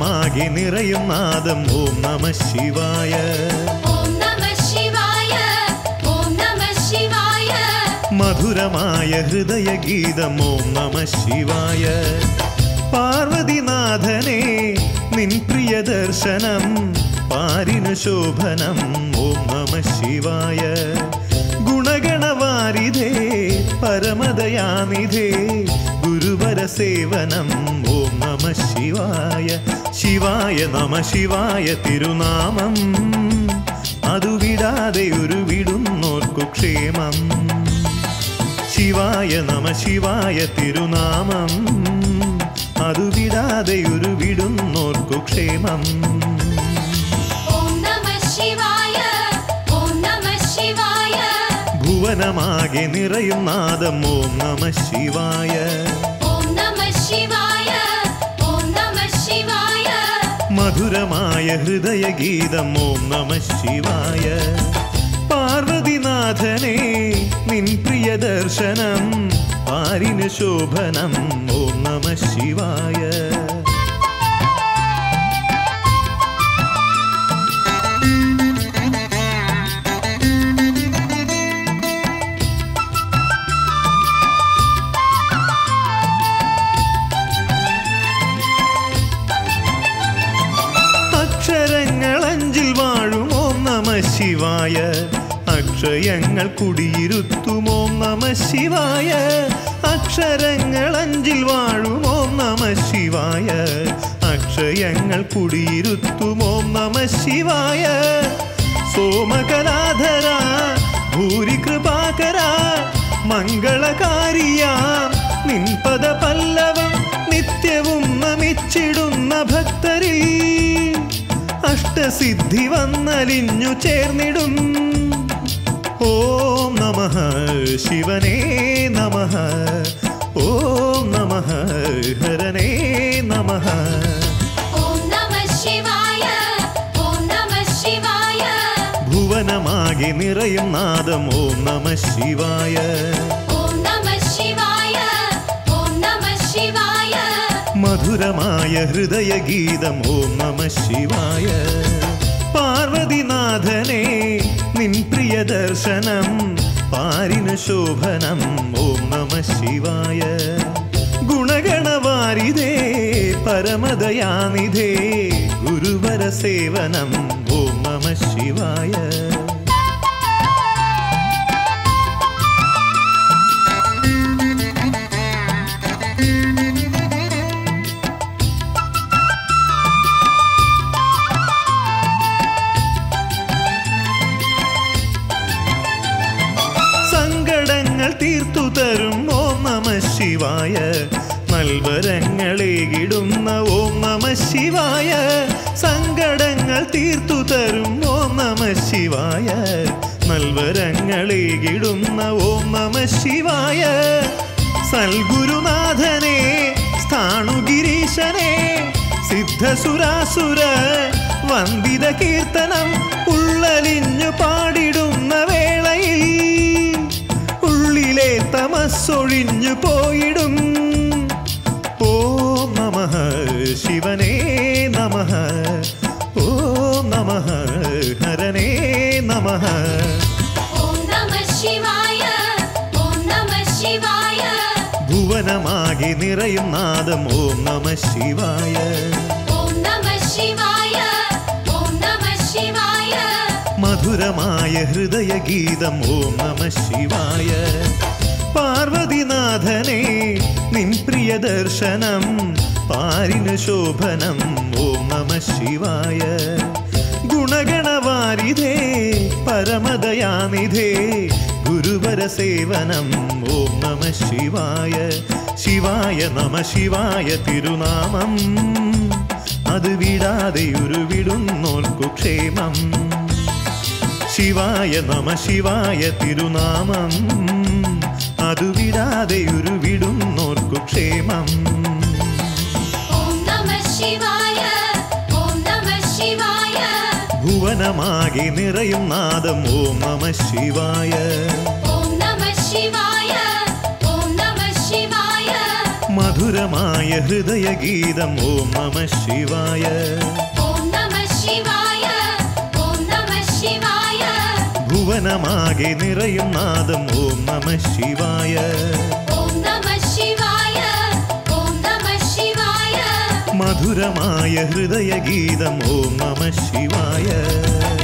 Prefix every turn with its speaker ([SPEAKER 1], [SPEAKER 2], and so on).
[SPEAKER 1] ഭുവനമാകെ നിറയും നാദം ഓം നമ ശിവായ
[SPEAKER 2] ഓം നമഃ ശിവായ ഓം നമഃ ശിവായ
[SPEAKER 1] മധുരമായ ഹൃദയഗീതം ഓം നമ ശിവായ പാർവതിനാഥനെ നിൻ പ്രിയ ദർശനം പാരിനു ശോഭനം ഓം നമ ശിവായ ഗുണഗണവാരിധേ പരമദയാനിധേ ഗുരുവര സേവനം ഓം നമ ശിവായ ശിവായ നമ ശിവായ തിരുനാമം അതു വിടാതെ ഒരു വിടുന്നോർക്കു ക്ഷേമം ശിവായ നമ ശിവായ തിരുനാമം അതു വിടാതെ ഒരു വിടുന്നോർക്കു ക്ഷേമം
[SPEAKER 2] ഓം നമഃ ശിവായ ഓം നമഃ ശിവായ
[SPEAKER 1] ഭുവനമാകെ നിറയും നാദം ഓം നമ ശിവായ
[SPEAKER 2] ഓം നമഃ ശിവായ ഓം നമഃ ശിവായ
[SPEAKER 1] മധുരമായ ഹൃദയഗീതം ഓം നമ ശിവായ പാർവതിനാഥനെ നിൻ പ്രിയ ദർശനം പാരിന് ശോഭനം ഓം നമ ശിവായ അക്ഷരങ്ങൾ അഞ്ചിൽ വാഴും ഓം നമ ശിവായ അക്ഷയങ്ങൾ കുടിയിരുത്തും ഓം നമ ശിവായ അക്ഷരങ്ങൾ അഞ്ചിൽ വാഴും ഓം നമ ശിവായ അക്ഷയങ്ങൾ കുടിയിരുത്തും ഓം നമ ശിവായ സോമകലാധര ഭൂരി കൃപാകര മംഗളകാരിയാം നിൻ പദ പല്ലവം നിത്യവും നമിച്ചിടുന്ന ഭക്തരിൽ അഷ്ടസിദ്ധി വന്നലിഞ്ഞു ചേർന്നിടും ഓം നമ ശിവനേ നമ ഓം നമ ഹരനേ നമ
[SPEAKER 2] ഓം നമഃ ശിവായ ഓം നമഃ ശിവായ
[SPEAKER 1] ഭുവനമാകെ നിറയും നാദം ഓം നമ ശിവായ
[SPEAKER 2] ഓം നമഃ ശിവായ ഓം നമഃ ശിവായ
[SPEAKER 1] മധുരമായ ഹൃദയഗീതം ഓം നമ ശിവായ പാർവതിനാഥനെ നിൻ പ്രിയ ദർശനം പാരിന് ശോഭനം ഓം നമ ശിവായ ഗുണഗണവാരിധേ പരമദയാനിധേ ഗുരുവര സേവനം ഓം നമ ശിവായ സങ്കടങ്ങൾ തീർത്തു തരും ഓം നമ ശിവായ നൽവരങ്ങളേകിടുന്ന ഓം നമ ശിവായ സങ്കടങ്ങൾ തീർത്തു തരും ഓം നമ ശിവായ നൽവരങ്ങളേകിടുന്ന ഓം നമ ശിവായ സൽഗുരുനാഥനെ സ്ഥാണുഗിരീശനെ സിദ്ധസുരാസുര വന്ദിത കീർത്തനം ഉള്ളലിഞ്ഞു പാടിടുന്ന വേളയിൽ ഉള്ളിലെ തമസ്സൊഴിഞ്ഞു പോയിടും ഓം നമ ശിവനേ നമ ഓം നമ ഹരനേ നമ
[SPEAKER 2] ഓം നമഃ ശിവായ ഓം നമഃ ശിവായ
[SPEAKER 1] ഭുവനമാകെ നിറയും നാദം ഓം നമ ശിവായ
[SPEAKER 2] ഓം നമഃ ശിവായ ഓം നമഃ ശിവായ
[SPEAKER 1] മധുരമായ ഹൃദയഗീതം ഓം നമ ശിവായ പാർവതിനാഥനെ നിൻ പ്രിയ ദർശനം പാരിന് ശോഭനം ഓം നമ ശിവായ ഗുണഗണവാരിധേ പരമദയാനിധേ ഗുരുവര സേവനം ഓം നമ ശിവായ ശിവായ നമ ശിവായ തിരുനാമം അത് വിടാതെ ഒരു വിടുന്നോൽക്കു ക്ഷേമം ശിവായ നമ ശിവായ തിരുനാമം അതു വിടാതെ ഒരു വിടുന്നോർക്കു ക്ഷേമം
[SPEAKER 2] ഓം നമഃ ശിവായ ഓം നമഃ ശിവായ
[SPEAKER 1] ഭുവനമാകെ നിറയും നാദം ഓം നമ ശിവായ
[SPEAKER 2] ഓം നമഃ ശിവായ ഓം നമഃ ശിവായ
[SPEAKER 1] മധുരമായ ഹൃദയഗീതം ഓം നമ ശിവായ
[SPEAKER 2] ഓം നമ ശിവായ ഓം നമ ശിവായ
[SPEAKER 1] ഭുവനമാകെ നിറയും നാദം ഓം നമ ശിവായ
[SPEAKER 2] ഓം നമ ശിവായ ഓം നമ ശിവായ
[SPEAKER 1] മധുരമായ ഹൃദയഗീതം ഓം നമ ശിവായ